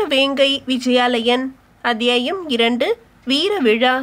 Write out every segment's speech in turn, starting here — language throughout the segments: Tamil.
வீரவேங்கை விஜயாலயன் அத்தியாயம் இரண்டு வீர விழா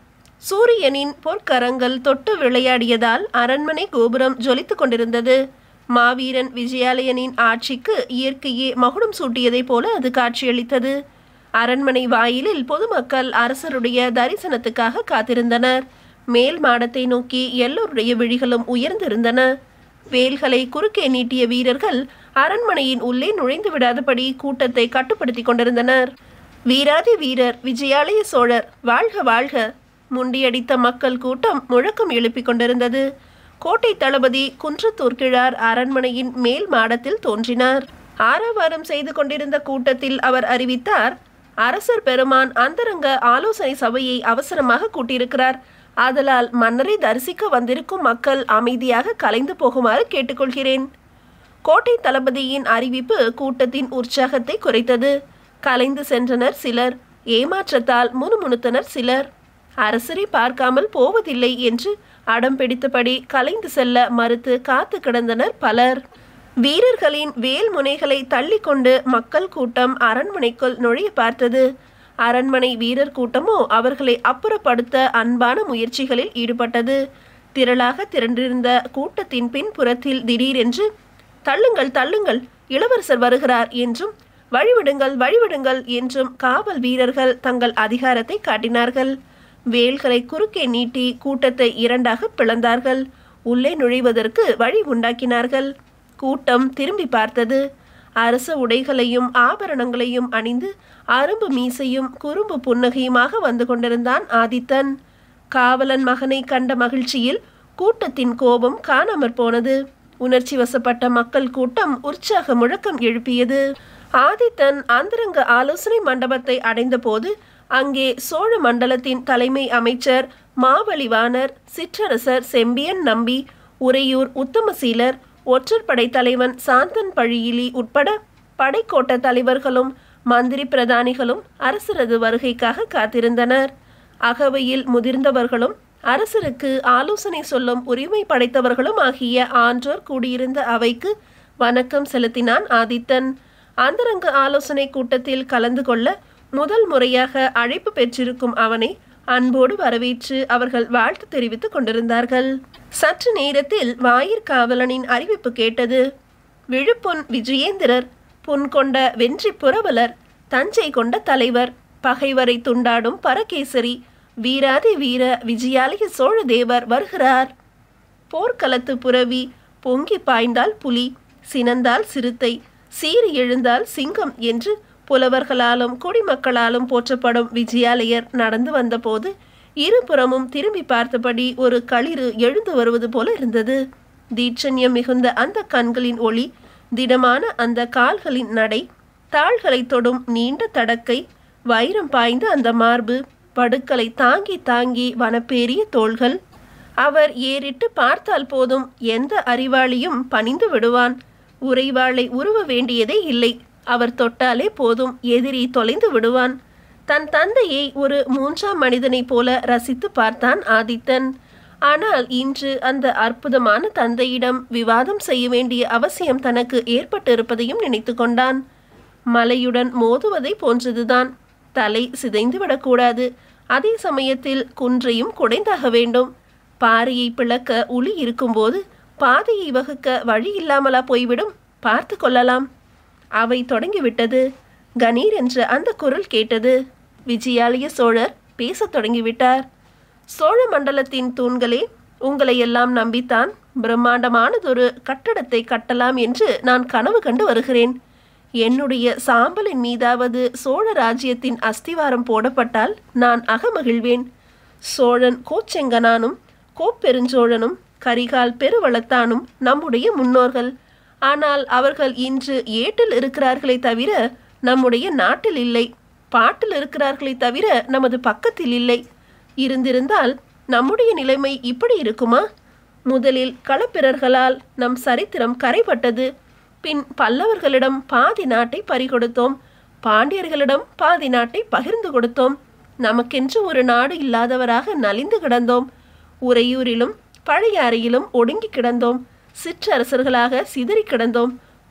சூரியனின் பொற்கரங்கள் தொட்டு விளையாடியதால் அரண்மனை கோபுரம் ஜொலித்துக் கொண்டிருந்தது மாவீரன் விஜயாலயனின் ஆட்சிக்கு இயற்கையே மகுடம் சூட்டியதைப் போல அது காட்சியளித்தது அரண்மனை வாயிலில் பொதுமக்கள் அரசருடைய தரிசனத்துக்காக காத்திருந்தனர் மேல் மாடத்தை நோக்கி எல்லோருடைய விழிகளும் உயர்ந்திருந்தன வேல்களை குறுக்கே நீட்டிய வீரர்கள் அரண்மனையின் உள்ளே நுழைந்து விடாதபடி கூட்டத்தை கட்டுப்படுத்திக் கொண்டிருந்தனர் வீராதி வீரர் விஜயாலய சோழர் வாழ்க வாழ்க முண்டியடித்த மக்கள் கூட்டம் முழக்கம் எழுப்பிக் கொண்டிருந்தது கோட்டை தளபதி குன்றத்தூர் கிழார் அரண்மனையின் மேல் மாடத்தில் தோன்றினார் ஆரவாரம் செய்து கொண்டிருந்த கூட்டத்தில் அவர் அறிவித்தார் அரசர் பெருமான் அந்தரங்க ஆலோசனை சபையை அவசரமாக கூட்டியிருக்கிறார் ஆதலால் மன்னரை தரிசிக்க வந்திருக்கும் மக்கள் அமைதியாக கலைந்து போகுமாறு கேட்டுக்கொள்கிறேன் கோட்டை தளபதியின் அறிவிப்பு கூட்டத்தின் உற்சாகத்தை குறைத்தது கலைந்து சென்றனர் சிலர் ஏமாற்றத்தால் முணுமுணுத்தனர் சிலர் அரசரை பார்க்காமல் போவதில்லை என்று அடம் பிடித்தபடி கலைந்து செல்ல மறுத்து காத்து கிடந்தனர் பலர் வீரர்களின் வேல் முனைகளை தள்ளிக்கொண்டு மக்கள் கூட்டம் அரண்மனைக்குள் நுழைய பார்த்தது அரண்மனை வீரர் கூட்டமோ அவர்களை அப்புறப்படுத்த அன்பான முயற்சிகளில் ஈடுபட்டது திரளாக திரண்டிருந்த கூட்டத்தின் பின்புறத்தில் திடீரென்று தள்ளுங்கள் தள்ளுங்கள் இளவரசர் வருகிறார் என்றும் வழிவிடுங்கள் வழிவிடுங்கள் என்றும் காவல் வீரர்கள் தங்கள் அதிகாரத்தை காட்டினார்கள் வேல்களை குறுக்கே நீட்டி கூட்டத்தை இரண்டாக பிளந்தார்கள் உள்ளே நுழைவதற்கு வழி உண்டாக்கினார்கள் கூட்டம் திரும்பி பார்த்தது அரச உடைகளையும் ஆபரணங்களையும் அணிந்து அரும்பு மீசையும் குறும்பு புன்னகையுமாக வந்து கொண்டிருந்தான் ஆதித்தன் காவலன் மகனை கண்ட மகிழ்ச்சியில் கூட்டத்தின் கோபம் காணாமற் போனது உணர்ச்சி வசப்பட்ட மக்கள் கூட்டம் உற்சாக முழக்கம் எழுப்பியது ஆதித்தன் அந்தரங்க ஆலோசனை மண்டபத்தை அடைந்தபோது அங்கே சோழ மண்டலத்தின் தலைமை அமைச்சர் மாவலிவாணர் சிற்றரசர் செம்பியன் நம்பி உறையூர் உத்தமசீலர் ஒற்றற்படை தலைவன் சாந்தன் பழியிலி உட்பட படைக்கோட்ட தலைவர்களும் மந்திரி பிரதானிகளும் அரசரது வருகைக்காக காத்திருந்தனர் அகவையில் முதிர்ந்தவர்களும் அரசருக்கு ஆலோசனை சொல்லும் உரிமை படைத்தவர்களும் ஆகிய ஆன்றோர் கூடியிருந்த அவைக்கு வணக்கம் செலுத்தினான் ஆதித்தன் அந்தரங்க ஆலோசனை கூட்டத்தில் கலந்து கொள்ள முதல் முறையாக அழைப்பு பெற்றிருக்கும் அவனை அன்போடு வரவேற்று அவர்கள் வாழ்த்து தெரிவித்துக் கொண்டிருந்தார்கள் சற்று நேரத்தில் வாயிற்காவலனின் அறிவிப்பு கேட்டது விழுப்பொன் விஜயேந்திரர் பொன் கொண்ட வெற்றி புரவலர் தஞ்சை கொண்ட தலைவர் பகைவரை துண்டாடும் பரகேசரி வீராதி வீர விஜயாலய சோழ தேவர் வருகிறார் போர்க்களத்து புரவி பொங்கி பாய்ந்தால் புலி சினந்தால் சிறுத்தை சீறி எழுந்தால் சிங்கம் என்று புலவர்களாலும் குடிமக்களாலும் போற்றப்படும் விஜயாலயர் நடந்து வந்தபோது இருபுறமும் திரும்பி பார்த்தபடி ஒரு களிறு எழுந்து வருவது போல இருந்தது தீட்சண்யம் மிகுந்த அந்த கண்களின் ஒளி திடமான அந்த கால்களின் நடை தாள்களை தொடும் நீண்ட தடக்கை வைரம் பாய்ந்த அந்த மார்பு படுக்களை தாங்கி தாங்கி வனப்பேறிய தோள்கள் அவர் ஏறிட்டு பார்த்தால் போதும் எந்த அறிவாளியும் பணிந்து விடுவான் உறைவாளை உருவ வேண்டியதே இல்லை அவர் தொட்டாலே போதும் எதிரி தொலைந்து விடுவான் தன் தந்தையை ஒரு மூன்றாம் மனிதனைப் போல ரசித்து பார்த்தான் ஆதித்தன் ஆனால் இன்று அந்த அற்புதமான தந்தையிடம் விவாதம் செய்ய வேண்டிய அவசியம் தனக்கு ஏற்பட்டிருப்பதையும் நினைத்து கொண்டான் மலையுடன் மோதுவதை போன்றதுதான் தலை சிதைந்து விடக்கூடாது அதே சமயத்தில் குன்றையும் குடைந்தாக வேண்டும் பாறையை பிளக்க உளி இருக்கும்போது பாதையை வகுக்க வழி இல்லாமலா போய்விடும் பார்த்து கொள்ளலாம் அவை தொடங்கிவிட்டது கணீர் என்ற அந்த குரல் கேட்டது விஜயாலய சோழர் பேசத் தொடங்கிவிட்டார் சோழ மண்டலத்தின் தூண்களே உங்களை எல்லாம் நம்பித்தான் பிரம்மாண்டமானதொரு கட்டடத்தை கட்டலாம் என்று நான் கனவு கண்டு வருகிறேன் என்னுடைய சாம்பலின் மீதாவது சோழ ராஜ்யத்தின் அஸ்திவாரம் போடப்பட்டால் நான் அகமகிழ்வேன் சோழன் கோச்செங்கனானும் கோப்பெருஞ்சோழனும் கரிகால் பெருவளத்தானும் நம்முடைய முன்னோர்கள் ஆனால் அவர்கள் இன்று ஏட்டில் இருக்கிறார்களே தவிர நம்முடைய நாட்டில் இல்லை பாட்டில் இருக்கிறார்களே தவிர நமது பக்கத்தில் இல்லை இருந்திருந்தால் நம்முடைய நிலைமை இப்படி இருக்குமா முதலில் களப்பிரர்களால் நம் சரித்திரம் கரைபட்டது பின் பல்லவர்களிடம் பாதி நாட்டை பறிகொடுத்தோம் பாண்டியர்களிடம் பாதி நாட்டை பகிர்ந்து கொடுத்தோம் நமக்கென்று ஒரு நாடு இல்லாதவராக நலிந்து கிடந்தோம் உறையூரிலும் பழையாறையிலும் ஒடுங்கி கிடந்தோம் சிற்றரசர்களாக சிதறி கிடந்தோம்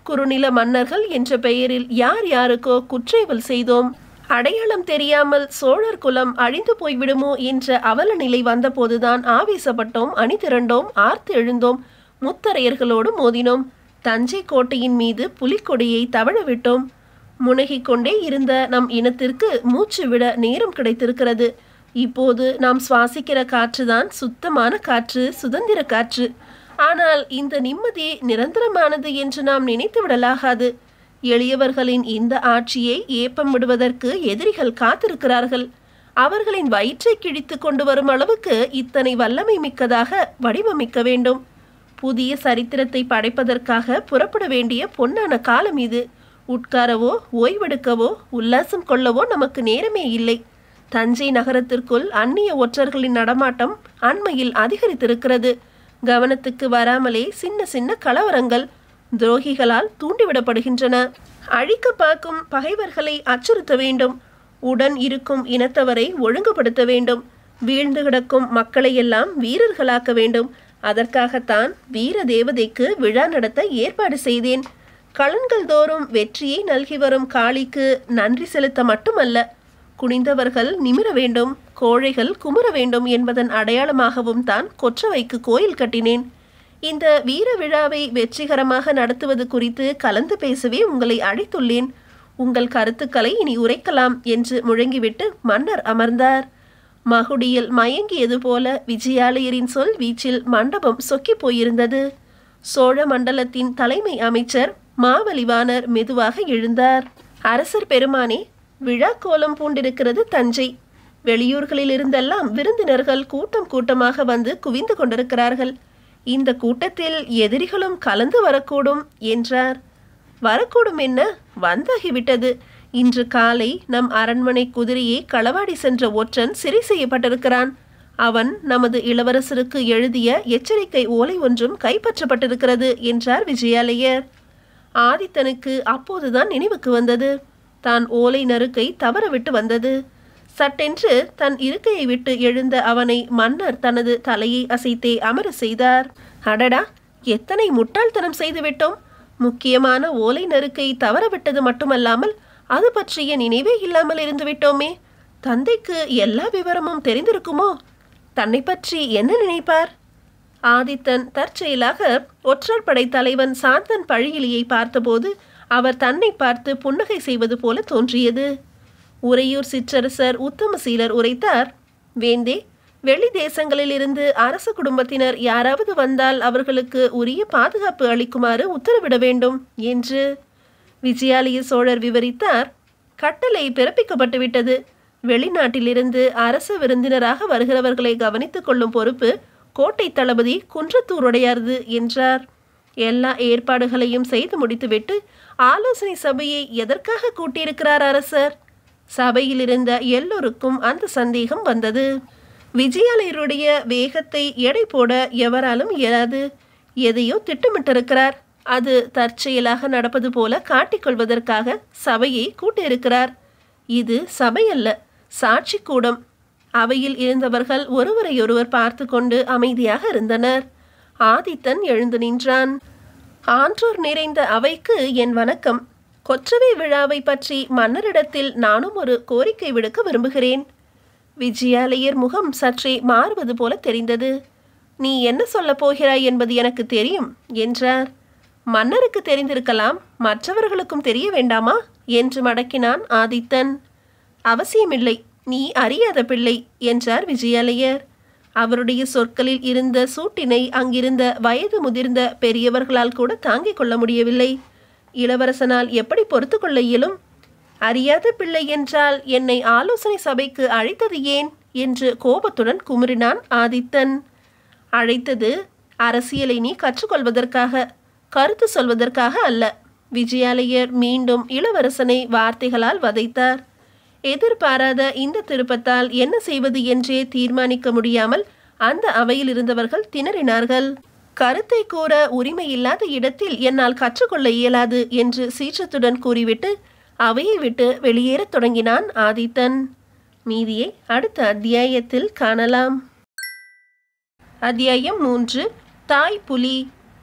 குறுநில மன்னர்கள் என்ற பெயரில் யார் யாருக்கோ குற்றேவல் செய்தோம் அடையாளம் தெரியாமல் சோழர் குலம் அழிந்து போய்விடுமோ என்ற அவல நிலை வந்தபோதுதான் ஆவேசப்பட்டோம் அணி திரண்டோம் ஆர்த்து எழுந்தோம் முத்தரையர்களோடு மோதினோம் தஞ்சை கோட்டையின் மீது புலிக்கொடியை தவழ விட்டோம் முனகிக் கொண்டே இருந்த நம் இனத்திற்கு மூச்சு விட நேரம் கிடைத்திருக்கிறது இப்போது நாம் சுவாசிக்கிற காற்றுதான் சுத்தமான காற்று சுதந்திர காற்று ஆனால் இந்த நிம்மதி நிரந்தரமானது என்று நாம் நினைத்து விடலாகாது எளியவர்களின் இந்த ஆட்சியை ஏப்பம் விடுவதற்கு எதிரிகள் காத்திருக்கிறார்கள் அவர்களின் வயிற்றை கிழித்து கொண்டு வரும் அளவுக்கு இத்தனை வல்லமை மிக்கதாக வடிவமைக்க வேண்டும் புதிய சரித்திரத்தை படைப்பதற்காக புறப்பட வேண்டிய பொன்னான காலம் இது உட்காரவோ ஓய்வெடுக்கவோ உல்லாசம் கொள்ளவோ நமக்கு நேரமே இல்லை தஞ்சை நகரத்திற்குள் அந்நிய ஒற்றர்களின் நடமாட்டம் அண்மையில் அதிகரித்திருக்கிறது கவனத்துக்கு வராமலே சின்ன சின்ன கலவரங்கள் துரோகிகளால் தூண்டிவிடப்படுகின்றன அழிக்க பார்க்கும் பகைவர்களை அச்சுறுத்த வேண்டும் உடன் இருக்கும் இனத்தவரை ஒழுங்குபடுத்த வேண்டும் வீழ்ந்து கிடக்கும் மக்களையெல்லாம் வீரர்களாக்க வேண்டும் அதற்காகத்தான் வீர தேவதைக்கு விழா நடத்த ஏற்பாடு செய்தேன் களன்கள் தோறும் வெற்றியை நல்கி வரும் காளிக்கு நன்றி செலுத்த மட்டுமல்ல குனிந்தவர்கள் நிமிர வேண்டும் கோழைகள் குமுற வேண்டும் என்பதன் அடையாளமாகவும் தான் கொற்றவைக்கு கோயில் கட்டினேன் இந்த வீர விழாவை வெற்றிகரமாக நடத்துவது குறித்து கலந்து பேசவே உங்களை அழைத்துள்ளேன் உங்கள் கருத்துக்களை இனி உரைக்கலாம் என்று முழங்கிவிட்டு மன்னர் அமர்ந்தார் மகுடியில் மயங்கியது போல விஜயாலயரின் சொல் வீச்சில் மண்டபம் சொக்கி போயிருந்தது சோழ மண்டலத்தின் தலைமை அமைச்சர் மாவலிவாணர் மெதுவாக எழுந்தார் அரசர் பெருமானே விழா கோலம் பூண்டிருக்கிறது தஞ்சை வெளியூர்களிலிருந்தெல்லாம் விருந்தினர்கள் கூட்டம் கூட்டமாக வந்து குவிந்து கொண்டிருக்கிறார்கள் இந்த கூட்டத்தில் எதிரிகளும் கலந்து வரக்கூடும் என்றார் வரக்கூடும் என்ன வந்தாகிவிட்டது இன்று காலை நம் அரண்மனை குதிரையை களவாடி சென்ற ஒற்றன் சிறை செய்யப்பட்டிருக்கிறான் அவன் நமது இளவரசருக்கு எழுதிய எச்சரிக்கை ஓலை ஒன்றும் கைப்பற்றப்பட்டிருக்கிறது என்றார் விஜயாலயர் ஆதித்தனுக்கு அப்போதுதான் நினைவுக்கு வந்தது தான் ஓலை நறுக்கை தவறவிட்டு வந்தது சட்டென்று தன் இருக்கையை விட்டு எழுந்த அவனை மன்னர் தனது தலையை அசைத்தே அமர செய்தார் அடடா எத்தனை முட்டாள்தனம் செய்துவிட்டோம் முக்கியமான ஓலை நறுக்கை தவறவிட்டது மட்டுமல்லாமல் அது பற்றிய நினைவே இல்லாமல் இருந்து விட்டோமே தந்தைக்கு எல்லா விவரமும் தெரிந்திருக்குமோ தன்னை பற்றி என்ன நினைப்பார் ஆதித்தன் தற்செயலாக ஒற்றர் படை தலைவன் சாந்தன் பழியிலியை பார்த்தபோது அவர் தன்னை பார்த்து புன்னகை செய்வது போல தோன்றியது உறையூர் சிற்றரசர் உத்தமசீலர் உரைத்தார் வேந்தே வெளி தேசங்களிலிருந்து அரச குடும்பத்தினர் யாராவது வந்தால் அவர்களுக்கு உரிய பாதுகாப்பு அளிக்குமாறு உத்தரவிட வேண்டும் என்று விஜயாலய சோழர் விவரித்தார் கட்டளை பிறப்பிக்கப்பட்டுவிட்டது வெளிநாட்டிலிருந்து அரச விருந்தினராக வருகிறவர்களை கவனித்துக் கொள்ளும் பொறுப்பு கோட்டை தளபதி குன்றத்தூருடையாரது என்றார் எல்லா ஏற்பாடுகளையும் செய்து முடித்துவிட்டு ஆலோசனை சபையை எதற்காக கூட்டியிருக்கிறார் அரசர் சபையில் இருந்த எல்லோருக்கும் அந்த சந்தேகம் வந்தது விஜயாலயருடைய வேகத்தை எடை போட எவராலும் இயலாது எதையோ திட்டமிட்டிருக்கிறார் அது தற்செயலாக நடப்பது போல காட்டிக்கொள்வதற்காக சபையை கூட்டியிருக்கிறார் இது சபை அல்ல சாட்சி கூடம் அவையில் இருந்தவர்கள் ஒருவரையொருவர் பார்த்து கொண்டு அமைதியாக இருந்தனர் ஆதித்தன் எழுந்து நின்றான் ஆன்றோர் நிறைந்த அவைக்கு என் வணக்கம் கொற்றவை விழாவை பற்றி மன்னரிடத்தில் நானும் ஒரு கோரிக்கை விடுக்க விரும்புகிறேன் விஜயாலயர் முகம் சற்றே மாறுவது போல தெரிந்தது நீ என்ன சொல்லப் போகிறாய் என்பது எனக்கு தெரியும் என்றார் மன்னருக்கு தெரிந்திருக்கலாம் மற்றவர்களுக்கும் தெரிய வேண்டாமா என்று மடக்கினான் ஆதித்தன் அவசியமில்லை நீ அறியாத பிள்ளை என்றார் விஜயாலயர் அவருடைய சொற்களில் இருந்த சூட்டினை அங்கிருந்த வயது முதிர்ந்த பெரியவர்களால் கூட தாங்கிக் கொள்ள முடியவில்லை இளவரசனால் எப்படி பொறுத்து கொள்ள இயலும் அறியாத பிள்ளை என்றால் என்னை ஆலோசனை சபைக்கு அழைத்தது ஏன் என்று கோபத்துடன் குமுறினான் ஆதித்தன் அழைத்தது அரசியலை நீ கற்றுக்கொள்வதற்காக கருத்து சொல்வதற்காக அல்ல விஜயாலயர் மீண்டும் இளவரசனை வார்த்தைகளால் வதைத்தார் எதிர்பாராத இந்த திருப்பத்தால் என்ன செய்வது என்றே தீர்மானிக்க முடியாமல் அந்த அவையில் இருந்தவர்கள் திணறினார்கள் கருத்தை கூற உரிமையில்லாத இடத்தில் என்னால் கற்றுக்கொள்ள இயலாது என்று சீற்றத்துடன் கூறிவிட்டு அவையை விட்டு வெளியேறத் தொடங்கினான் ஆதித்தன் மீதியை அடுத்த அத்தியாயத்தில் காணலாம் அத்தியாயம் மூன்று தாய் புலி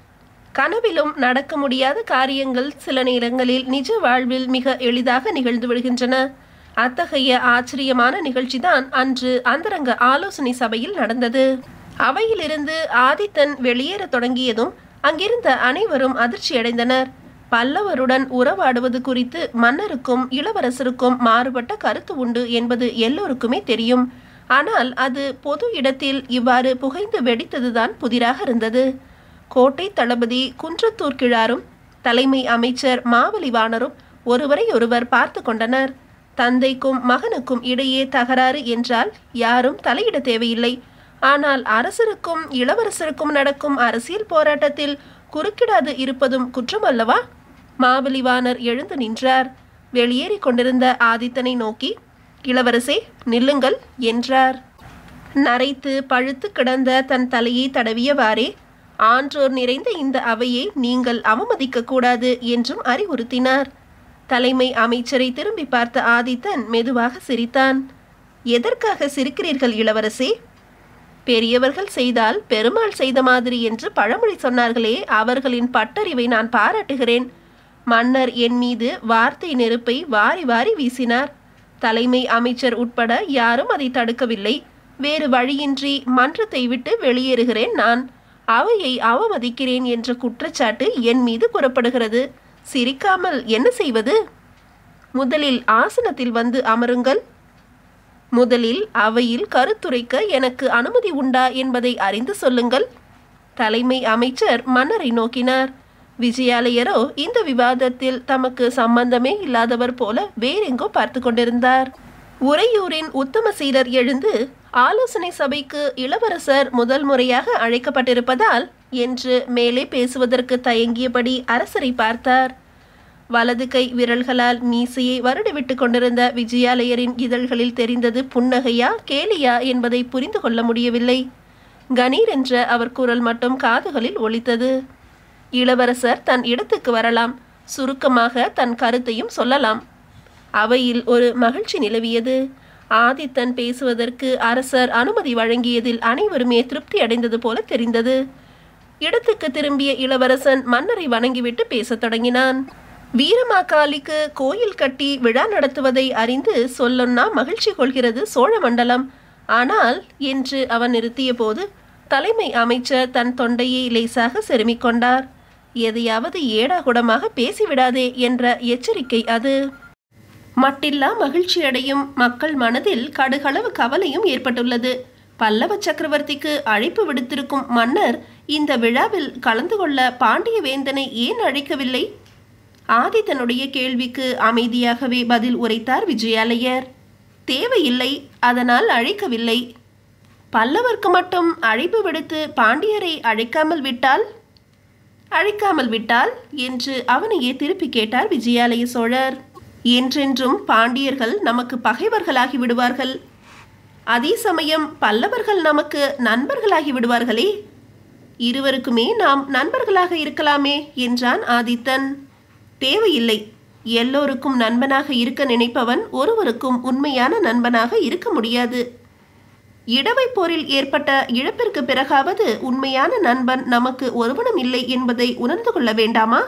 கனவிலும் நடக்க முடியாத காரியங்கள் சில நேரங்களில் நிஜ வாழ்வில் மிக எளிதாக நிகழ்ந்து விடுகின்றன அத்தகைய ஆச்சரியமான நிகழ்ச்சிதான் அன்று அந்தரங்க ஆலோசனை சபையில் நடந்தது அவையிலிருந்து ஆதித்தன் வெளியேறத் தொடங்கியதும் அங்கிருந்த அனைவரும் அதிர்ச்சியடைந்தனர் பல்லவருடன் உறவாடுவது குறித்து மன்னருக்கும் இளவரசருக்கும் மாறுபட்ட கருத்து உண்டு என்பது எல்லோருக்குமே தெரியும் ஆனால் அது பொது இடத்தில் இவ்வாறு புகைந்து வெடித்ததுதான் புதிராக இருந்தது கோட்டை தளபதி குன்றத்தூர் கிழாரும் தலைமை அமைச்சர் மாவலிவாணரும் ஒருவரை ஒருவர் பார்த்து கொண்டனர் தந்தைக்கும் மகனுக்கும் இடையே தகராறு என்றால் யாரும் தலையிட தேவையில்லை ஆனால் அரசருக்கும் இளவரசருக்கும் நடக்கும் அரசியல் போராட்டத்தில் குறுக்கிடாது இருப்பதும் குற்றம் அல்லவா மாவலிவாணர் எழுந்து நின்றார் வெளியேறிக் கொண்டிருந்த ஆதித்தனை நோக்கி இளவரசே நில்லுங்கள் என்றார் நரைத்து பழுத்து கிடந்த தன் தலையை தடவியவாறே ஆன்றோர் நிறைந்த இந்த அவையை நீங்கள் அவமதிக்க கூடாது என்றும் அறிவுறுத்தினார் தலைமை அமைச்சரை திரும்பி பார்த்த ஆதித்தன் மெதுவாக சிரித்தான் எதற்காக சிரிக்கிறீர்கள் இளவரசே பெரியவர்கள் செய்தால் பெருமாள் செய்த மாதிரி என்று பழமொழி சொன்னார்களே அவர்களின் பட்டறிவை நான் பாராட்டுகிறேன் மன்னர் என் மீது வார்த்தை நெருப்பை வாரி வாரி வீசினார் தலைமை அமைச்சர் உட்பட யாரும் அதை தடுக்கவில்லை வேறு வழியின்றி மன்றத்தை விட்டு வெளியேறுகிறேன் நான் அவையை அவமதிக்கிறேன் என்ற குற்றச்சாட்டு என் மீது கூறப்படுகிறது சிரிக்காமல் என்ன செய்வது முதலில் ஆசனத்தில் வந்து அமருங்கள் முதலில் அவையில் கருத்துரைக்க எனக்கு அனுமதி உண்டா என்பதை அறிந்து சொல்லுங்கள் தலைமை அமைச்சர் மன்னரை நோக்கினார் விஜயாலயரோ இந்த விவாதத்தில் தமக்கு சம்பந்தமே இல்லாதவர் போல வேறெங்கோ பார்த்து கொண்டிருந்தார் உறையூரின் உத்தமசீரர் எழுந்து ஆலோசனை சபைக்கு இளவரசர் முதல் முறையாக அழைக்கப்பட்டிருப்பதால் என்று மேலே பேசுவதற்கு தயங்கியபடி அரசரை பார்த்தார் வலது கை விரல்களால் மீசையை வருடிவிட்டு கொண்டிருந்த விஜயாலயரின் இதழ்களில் தெரிந்தது புன்னகையா கேலியா என்பதை புரிந்து கொள்ள முடியவில்லை கணீர் என்ற அவர் குரல் மட்டும் காதுகளில் ஒலித்தது இளவரசர் தன் இடத்துக்கு வரலாம் சுருக்கமாக தன் கருத்தையும் சொல்லலாம் அவையில் ஒரு மகிழ்ச்சி நிலவியது ஆதித்தன் பேசுவதற்கு அரசர் அனுமதி வழங்கியதில் அனைவருமே திருப்தி அடைந்தது போல தெரிந்தது இடத்துக்கு திரும்பிய இளவரசன் மன்னரை வணங்கிவிட்டு பேசத் தொடங்கினான் வீரமாக்காளிக்கு கோயில் கட்டி விழா நடத்துவதை அறிந்து சொல்லொன்னா மகிழ்ச்சி கொள்கிறது சோழ மண்டலம் ஆனால் என்று அவன் நிறுத்திய போது தலைமை அமைச்சர் தன் தொண்டையை லேசாக செருமிக் கொண்டார் எதையாவது ஏடாகுடமாக பேசிவிடாதே என்ற எச்சரிக்கை அது மட்டில்லா மகிழ்ச்சியடையும் மக்கள் மனதில் கடுகளவு கவலையும் ஏற்பட்டுள்ளது பல்லவ சக்கரவர்த்திக்கு அழைப்பு விடுத்திருக்கும் மன்னர் இந்த விழாவில் கலந்து கொள்ள பாண்டிய வேந்தனை ஏன் அழைக்கவில்லை ஆதித்தனுடைய கேள்விக்கு அமைதியாகவே பதில் உரைத்தார் விஜயாலயர் தேவையில்லை அதனால் அழைக்கவில்லை பல்லவர்க்கு மட்டும் அழைப்பு விடுத்து பாண்டியரை அழைக்காமல் விட்டால் அழைக்காமல் விட்டால் என்று அவனையே திருப்பி கேட்டார் விஜயாலய சோழர் என்றென்றும் பாண்டியர்கள் நமக்கு பகைவர்களாகி விடுவார்கள் அதே சமயம் பல்லவர்கள் நமக்கு நண்பர்களாகி விடுவார்களே இருவருக்குமே நாம் நண்பர்களாக இருக்கலாமே என்றான் ஆதித்தன் தேவையில்லை எல்லோருக்கும் நண்பனாக இருக்க நினைப்பவன் ஒருவருக்கும் உண்மையான நண்பனாக இருக்க முடியாது இடவை போரில் ஏற்பட்ட இழப்பிற்கு பிறகாவது உண்மையான நண்பன் நமக்கு ஒருவனும் இல்லை என்பதை உணர்ந்து கொள்ள வேண்டாமா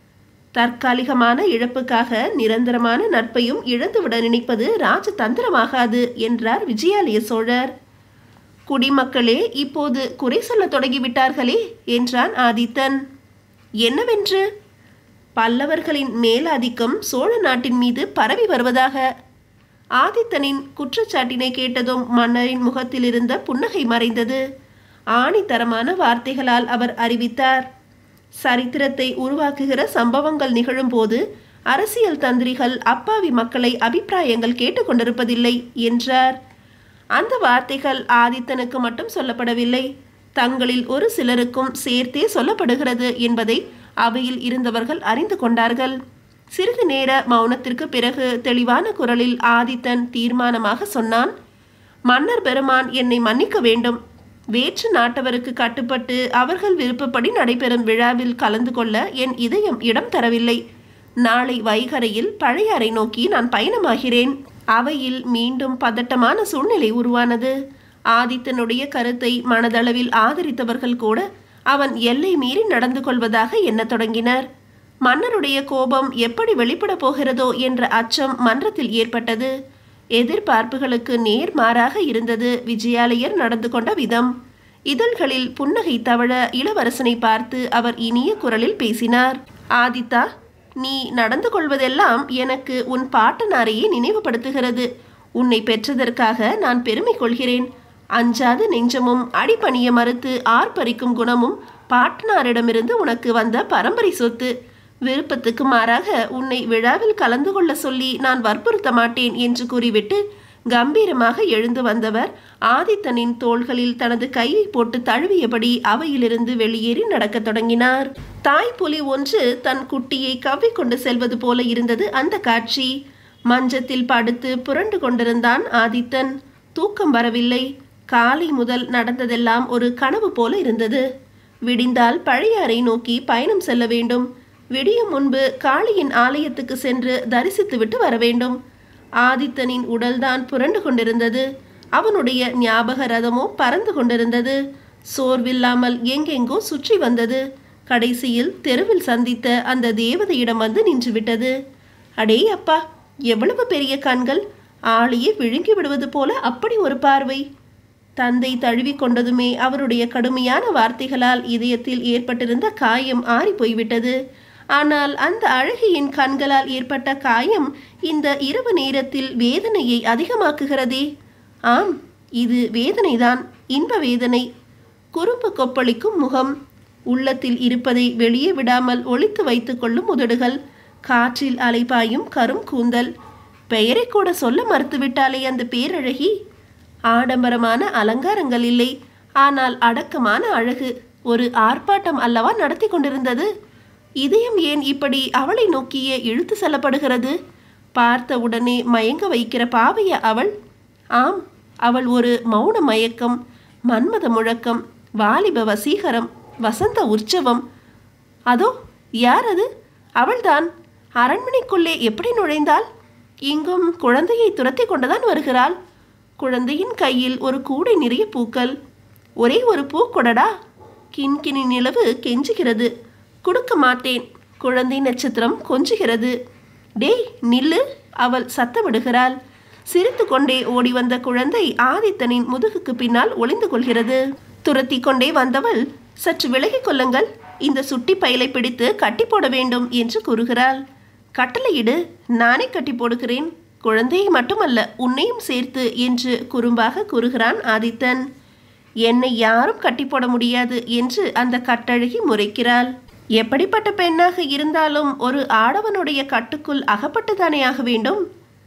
தற்காலிகமான இழப்புக்காக நிரந்தரமான நட்பையும் இழந்துவிட நினைப்பது ராஜதந்திரமாகாது என்றார் விஜயாலய சோழர் குடிமக்களே இப்போது குறை சொல்லத் தொடங்கிவிட்டார்களே என்றான் ஆதித்தன் என்னவென்று பல்லவர்களின் மேலாதிக்கம் சோழ நாட்டின் மீது பரவி வருவதாக ஆதித்தனின் குற்றச்சாட்டினை கேட்டதும் மன்னரின் முகத்தில் இருந்த புன்னகை மறைந்தது ஆணித்தரமான வார்த்தைகளால் அவர் அறிவித்தார் சரித்திரத்தை உருவாக்குகிற சம்பவங்கள் நிகழும்போது அரசியல் தந்திரிகள் அப்பாவி மக்களை அபிப்பிராயங்கள் கேட்டுக்கொண்டிருப்பதில்லை என்றார் அந்த வார்த்தைகள் ஆதித்தனுக்கு மட்டும் சொல்லப்படவில்லை தங்களில் ஒரு சிலருக்கும் சேர்த்தே சொல்லப்படுகிறது என்பதை அவையில் இருந்தவர்கள் அறிந்து கொண்டார்கள் சிறிது நேர மௌனத்திற்கு பிறகு தெளிவான குரலில் ஆதித்தன் தீர்மானமாக சொன்னான் மன்னர் பெருமான் என்னை மன்னிக்க வேண்டும் வேற்று நாட்டவருக்கு கட்டுப்பட்டு அவர்கள் விருப்பப்படி நடைபெறும் விழாவில் கலந்து கொள்ள என் இதயம் இடம் தரவில்லை நாளை வைகரையில் பழையாறை நோக்கி நான் பயணமாகிறேன் அவையில் மீண்டும் பதட்டமான சூழ்நிலை உருவானது ஆதித்தனுடைய கருத்தை மனதளவில் ஆதரித்தவர்கள் கூட அவன் எல்லை மீறி நடந்து கொள்வதாக எண்ணத் தொடங்கினர் மன்னருடைய கோபம் எப்படி வெளிப்பட போகிறதோ என்ற அச்சம் மன்றத்தில் ஏற்பட்டது எதிர்பார்ப்புகளுக்கு நேர்மாறாக இருந்தது விஜயாலயர் நடந்து கொண்ட விதம் இதழ்களில் புன்னகை தவழ இளவரசனை பார்த்து அவர் இனிய குரலில் பேசினார் ஆதித்தா நீ நடந்து கொள்வதெல்லாம் எனக்கு உன் பாட்டனாரையே நினைவுபடுத்துகிறது உன்னை பெற்றதற்காக நான் பெருமை கொள்கிறேன் அஞ்சாத நெஞ்சமும் அடிபணிய மறுத்து ஆர்ப்பரிக்கும் குணமும் பாட்டனாரிடமிருந்து உனக்கு வந்த பரம்பரை சொத்து விருப்பத்துக்கு மாறாக உன்னை விழாவில் கலந்து கொள்ள சொல்லி நான் வற்புறுத்த மாட்டேன் என்று கூறிவிட்டு கம்பீரமாக எழுந்து வந்தவர் ஆதித்தனின் தோள்களில் தனது கையை போட்டு தழுவியபடி அவையிலிருந்து வெளியேறி நடக்கத் தொடங்கினார் தாய் புலி ஒன்று தன் குட்டியை கவ்விக்கொண்டு செல்வது போல இருந்தது அந்த காட்சி மஞ்சத்தில் படுத்து புரண்டு கொண்டிருந்தான் ஆதித்தன் தூக்கம் வரவில்லை காலை முதல் நடந்ததெல்லாம் ஒரு கனவு போல இருந்தது விடிந்தால் பழையாறை நோக்கி பயணம் செல்ல வேண்டும் விடியும் முன்பு காளியின் ஆலயத்துக்கு சென்று தரிசித்துவிட்டு வர வேண்டும் ஆதித்தனின் உடல்தான் புரண்டு கொண்டிருந்தது அவனுடைய ஞாபக ரதமோ பறந்து கொண்டிருந்தது சோர்வில்லாமல் எங்கெங்கோ சுற்றி வந்தது கடைசியில் தெருவில் சந்தித்த அந்த தேவதையிடம் வந்து நின்றுவிட்டது அடே அப்பா எவ்வளவு பெரிய கண்கள் ஆளையே விழுங்கி விடுவது போல அப்படி ஒரு பார்வை தந்தை தழுவி கொண்டதுமே அவருடைய கடுமையான வார்த்தைகளால் இதயத்தில் ஏற்பட்டிருந்த காயம் ஆறி போய்விட்டது ஆனால் அந்த அழகியின் கண்களால் ஏற்பட்ட காயம் இந்த இரவு நேரத்தில் வேதனையை அதிகமாக்குகிறதே ஆம் இது வேதனைதான் இன்ப வேதனை குறும்பு கொப்பளிக்கும் முகம் உள்ளத்தில் இருப்பதை வெளியே விடாமல் ஒளித்து வைத்துக் கொள்ளும் உதடுகள் காற்றில் அலைபாயும் கரும் கூந்தல் பெயரை கூட சொல்ல மறுத்துவிட்டாலே அந்த பேரழகி ஆடம்பரமான அலங்காரங்கள் இல்லை ஆனால் அடக்கமான அழகு ஒரு ஆர்ப்பாட்டம் அல்லவா நடத்தி கொண்டிருந்தது இதயம் ஏன் இப்படி அவளை நோக்கியே இழுத்து செல்லப்படுகிறது பார்த்த உடனே மயங்க வைக்கிற பாவைய அவள் ஆம் அவள் ஒரு மௌன மயக்கம் மன்மத முழக்கம் வாலிப வசீகரம் வசந்த உற்சவம் அதோ யார் அது அவள்தான் அரண்மனைக்குள்ளே எப்படி நுழைந்தாள் இங்கும் குழந்தையை துரத்தி கொண்டுதான் வருகிறாள் குழந்தையின் கையில் ஒரு கூடை நிறைய பூக்கள் ஒரே ஒரு பூ கொடடா கிண்கிணி நிலவு கெஞ்சுகிறது கொடுக்க மாட்டேன் குழந்தை நட்சத்திரம் கொஞ்சுகிறது டேய் நில்லு அவள் சத்தமிடுகிறாள் சிரித்து கொண்டே ஓடி வந்த குழந்தை ஆதித்தனின் முதுகுக்கு பின்னால் ஒளிந்து கொள்கிறது துரத்தி கொண்டே வந்தவள் சற்று விலகிக் கொள்ளுங்கள் இந்த சுட்டி பயலை பிடித்து கட்டி போட வேண்டும் என்று கூறுகிறாள் கட்டளையிடு நானே கட்டி போடுகிறேன் குழந்தையை மட்டுமல்ல உன்னையும் சேர்த்து என்று குறும்பாக கூறுகிறான் ஆதித்தன் என்னை யாரும் கட்டி போட முடியாது என்று அந்த கட்டழகி முறைக்கிறாள் எப்படிப்பட்ட பெண்ணாக இருந்தாலும் ஒரு ஆடவனுடைய கட்டுக்குள் அகப்பட்டுதானே ஆக வேண்டும்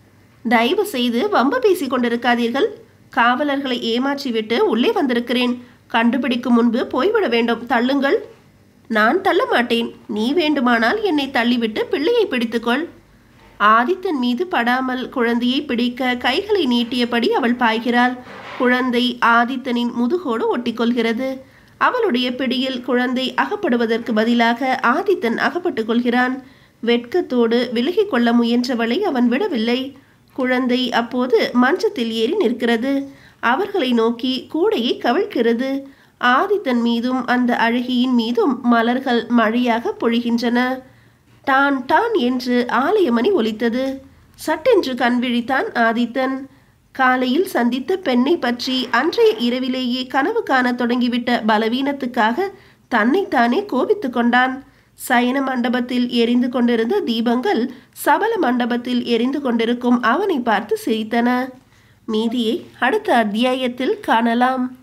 தயவு செய்து வம்பு பேசிக் கொண்டிருக்காதீர்கள் காவலர்களை ஏமாற்றிவிட்டு உள்ளே வந்திருக்கிறேன் கண்டுபிடிக்கும் முன்பு போய்விட வேண்டும் தள்ளுங்கள் நான் தள்ள மாட்டேன் நீ வேண்டுமானால் என்னை தள்ளிவிட்டு பிள்ளையை பிடித்துக்கொள் ஆதித்தன் மீது படாமல் குழந்தையை பிடிக்க கைகளை நீட்டியபடி அவள் பாய்கிறாள் குழந்தை ஆதித்தனின் முதுகோடு ஒட்டிக்கொள்கிறது அவளுடைய பிடியில் குழந்தை அகப்படுவதற்கு பதிலாக ஆதித்தன் அகப்பட்டுக் கொள்கிறான் வெட்கத்தோடு விலகிக் கொள்ள முயன்றவளை அவன் விடவில்லை குழந்தை அப்போது மஞ்சத்தில் ஏறி நிற்கிறது அவர்களை நோக்கி கூடையை கவிழ்க்கிறது ஆதித்தன் மீதும் அந்த அழகியின் மீதும் மலர்கள் மழையாக பொழிகின்றன டான் டான் என்று ஆலயமணி ஒலித்தது சட்டென்று கண் விழித்தான் ஆதித்தன் காலையில் சந்தித்த பெண்ணை பற்றி அன்றைய இரவிலேயே கனவு காணத் தொடங்கிவிட்ட பலவீனத்துக்காக தன்னைத்தானே கோபித்துக் கொண்டான் சயன மண்டபத்தில் எரிந்து கொண்டிருந்த தீபங்கள் சபல மண்டபத்தில் எரிந்து கொண்டிருக்கும் அவனை பார்த்து சிரித்தன மீதியை அடுத்த அத்தியாயத்தில் காணலாம்